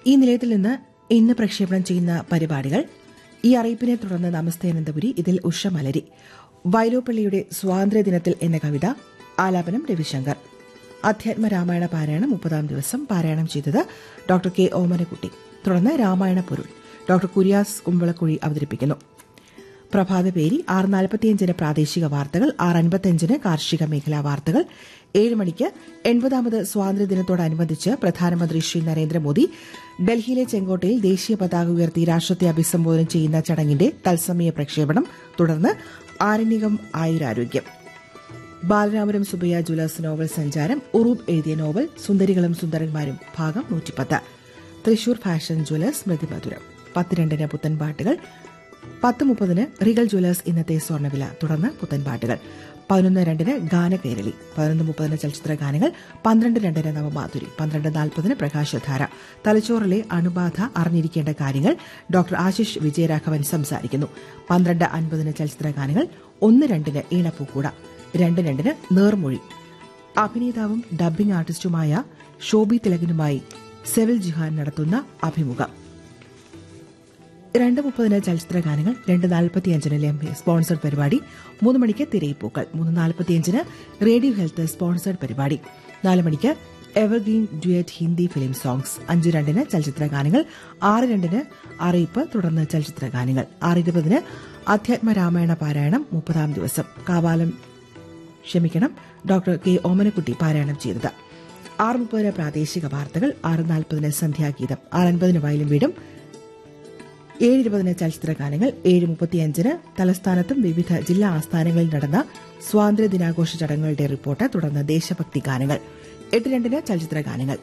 ഈ നിലയത്തിൽ നിന്ന് ഇന്ന് പ്രക്ഷേപണം ചെയ്യുന്ന പരിപാടികൾ ഈ അറിയിപ്പിനെ തുടർന്ന് നമസ്തേ അനന്തപുരി ഇതിൽ ഉഷ മലരി വൈലോപ്പള്ളിയുടെ സ്വാതന്ത്ര്യദിനത്തിൽ എന്ന കവിത ആലാപനം രവിശങ്കർ അധ്യാത്മ രാമായണ പാരായണം മുപ്പതാം ദിവസം പാരായണം ചെയ്തത് ഡോക്ടർ കെ ഓമനക്കുട്ടി തുടർന്ന് രാമായണ പൊരുൾ ഡോക്ടർ കുര്യാസ് കുമ്പളക്കുഴി അവതരിപ്പിക്കുന്നു പ്രഭാത പേരി ആറ് നാൽപ്പത്തിയഞ്ചിന് പ്രാദേശിക വാർത്തകൾ ആറ് അൻപത്തിയഞ്ചിന് കാർഷിക മേഖലാ വാർത്തകൾ ഏഴ് മണിക്ക് എൺപതാമത് സ്വാതന്ത്ര്യദിനത്തോടനുബന്ധിച്ച് പ്രധാനമന്ത്രി ശ്രീ നരേന്ദ്രമോദി ഡൽഹിയിലെ ചെങ്കോട്ടയിൽ ദേശീയ പതാക ഉയർത്തി രാഷ്ട്രത്തെ അഭിസംബോധന ചെയ്യുന്ന ചടങ്ങിന്റെ തത്സമയ പ്രക്ഷേപണം തുടർന്ന് ആരണ്യകം ആയുരാരോഗ്യം ബാലരാമരം സുബയ്യ ജുലാസ് നോവൽ സഞ്ചാരം ഉറൂബ് എഴുതിയ നോവൽ സുന്ദരികളും സുന്ദരന്മാരും ഭാഗം നൂറ്റിപ്പത്ത് തൃശൂർ ഫാഷൻ ജ്വല്ലേഴ്സ് സ്മൃതി മധുരം പത്ത് രണ്ടിന് പുത്തൻ പാട്ടുകൾ പത്ത് മുപ്പതിന് റിഗൽ ജ്വല്ലേഴ്സ് ഇന്നത്തെ സ്വർണ്ണവില തുടർന്ന് പുത്തൻ പാട്ടുകൾ പതിനൊന്ന് രണ്ടിന് ഗാനകേരളി പതിനൊന്ന് മുപ്പതിന് ചലച്ചിത്ര ഗാനങ്ങൾ പന്ത്രണ്ട് രണ്ടിന് നവമാധുരി പന്ത്രണ്ട് നാൽപ്പതിന് പ്രകാശധാര തലച്ചോറിലെ അണുബാധ അറിഞ്ഞിരിക്കേണ്ട കാര്യങ്ങൾ ഡോക്ടർ ആശിഷ് വിജയരാഘവൻ സംസാരിക്കുന്നു പന്ത്രണ്ട് അൻപതിന് ചലച്ചിത്ര ഗാനങ്ങൾ ഒന്ന് രണ്ടിന് ഈണപ്പൂക്കൂട രണ്ട് രണ്ടിന് നേർമൊഴി അഭിനേതാവും ഡബ്ബിംഗ് ആർട്ടിസ്റ്റുമായ ഷോബി തിലകനുമായി സെവിൽ ജിഹാൻ നടത്തുന്ന അഭിമുഖം രണ്ട് മുപ്പതിന് ചലച്ചിത്ര ഗാനങ്ങൾ രണ്ട് നാൽപ്പത്തിയഞ്ചിന് ലെംബെ സ്പോൺസർഡ് പരിപാടി മൂന്ന് മണിക്ക് തിരയിപ്പൂക്കൾ മൂന്ന് നാൽപ്പത്തിയഞ്ചിന് റേഡിയോ ഹെൽത്ത് സ്പോൺസർഡ് പരിപാടി നാല് മണിക്ക് evergreen duet Hindi film songs അഞ്ച് രണ്ടിന് ചലച്ചിത്ര ഗാനങ്ങൾ ആറ് രണ്ടിന് അറിയിപ്പ് തുടർന്ന് ചലച്ചിത്ര ഗാനങ്ങൾ ആറ് ഇരുപതിന് അധ്യാത്മ രാമായണ പാരായണം മുപ്പതാം ദിവസം കാവാലം ക്ഷമിക്കണം ഡോക്ടർ കെ ഓമനക്കുട്ടി പാരായണം ചെയ്തത് ആറ് മുപ്പതിന് പ്രാദേശിക വാർത്തകൾ ആറ് നാൽപ്പതിന് സന്ധ്യാഗീതം ആറ് അൻപതിന് വയലും വീടും ഏഴ് ഇരുപതിന് ചലച്ചിത്ര ഗാനങ്ങൾ ഏഴ് മുപ്പത്തിയഞ്ചിന് തലസ്ഥാനത്തും വിവിധ ജില്ലാ ആസ്ഥാനങ്ങളിൽ നടന്ന സ്വാതന്ത്ര്യ ദിനാഘോഷ ചടങ്ങുകളുടെ റിപ്പോർട്ട് തുടർന്ന് ദേശഭക്തി ഗാനങ്ങൾ എട്ട് രണ്ടിന് ചലച്ചിത്ര ഗാനങ്ങൾ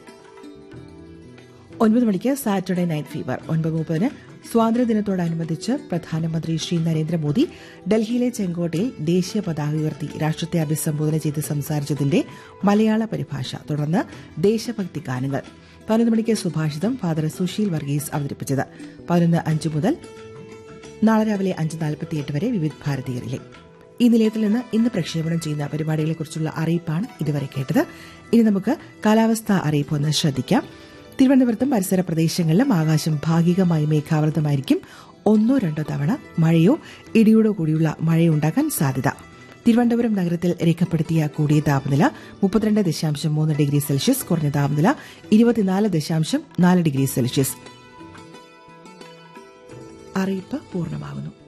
ഒൻപത് മണിക്ക് സാറ്റർഡേ നൈറ്റ് ഫീവർ ഒൻപത് മുപ്പതിന് സ്വാതന്ത്ര്യദിനത്തോടനുബന്ധിച്ച് പ്രധാനമന്ത്രി ശ്രീ നരേന്ദ്രമോദി ഡൽഹിയിലെ ചെങ്കോട്ടയിൽ ദേശീയ പതാക ഉയർത്തി രാഷ്ട്രത്തെ അഭിസംബോധന ചെയ്ത് സംസാരിച്ചതിന്റെ മലയാള പരിഭാഷ തുടർന്ന് ദേശഭക്തി ഗാനങ്ങൾ പതിനൊന്ന് മണിക്ക് സുഭാഷിതം ഫാദർ സുശീൽ വർഗീസ് അവതരിപ്പിച്ചത് പതിനൊന്ന് അഞ്ച് മുതൽ നാളെ രാവിലെ അഞ്ച് നാൽപ്പത്തിയെട്ട് വരെ വിവിധ ഭാരതീയരിലെ ഈ നിലയത്തിൽ നിന്ന് ഇന്ന് പ്രക്ഷേപണം ചെയ്യുന്ന പരിപാടികളെക്കുറിച്ചുള്ള അറിയിപ്പാണ് ഇതുവരെ കേട്ടത് ഇനി നമുക്ക് കാലാവസ്ഥാ അറിയിപ്പ് ഒന്ന് ശ്രദ്ധിക്കാം തിരുവനന്തപുരത്തും പരിസര പ്രദേശങ്ങളിലും ആകാശം ഭാഗികമായി മേഘാവൃതമായിരിക്കും ഒന്നോ രണ്ടോ തവണ മഴയോ ഇടിയോടോ കൂടിയുള്ള മഴയുണ്ടാകാൻ സാധ്യത തിരുവനന്തപുരം നഗരത്തിൽ രേഖപ്പെടുത്തിയ കൂടിയ താപനില മുപ്പത്തിരണ്ട് ദശാംശം മൂന്ന് ഡിഗ്രി സെൽഷ്യസ് കുറഞ്ഞ താപനില ഇരുപത്തിനാല് ദശാംശം നാല് ഡിഗ്രി സെൽഷ്യസ് അറിയിപ്പ് പൂർണ്ണമാകുന്നു